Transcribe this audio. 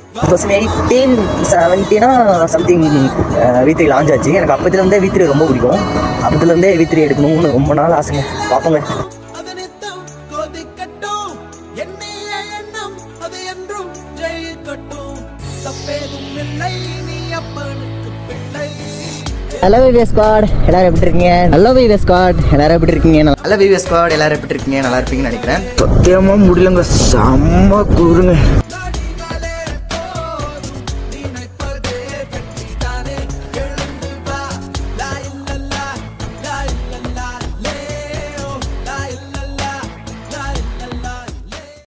thousand eighteen செவன்டீனா something V three launch ஆச்சு எனக்கு அப்பத்துலேருந்தே வி த்ரீ ரொம்ப பிடிக்கும் அப்பத்துலேருந்தே வி த்ரீ எடுக்கணும்னு ரொம்ப நாள் ஆசைங்க பார்ப்போங்க அது நித்தம் கொதிக்கட்டும் எண்ணிய எண்ணம் அது என்றும் ஜெயிக்கட்டும் தப்பேதும் இல்லை நீ அப்பனுக்கு பிள்ளை ஹலோ விவே ஸ்குவாட் எல்லாரும் எப்படி இருக்கீங்க ஹலோ விவே ஸ்குவாட் எல்லாரும் எப்படி இருக்கீங்க ஹலோ விவே ஸ்குவாட் எல்லாரும் எப்படி இருக்கீங்க நல்லா இருப்பீங்கன்னு நினைக்கிறேன் சத்தியமாக முடியலங்க செம்ம குருங்க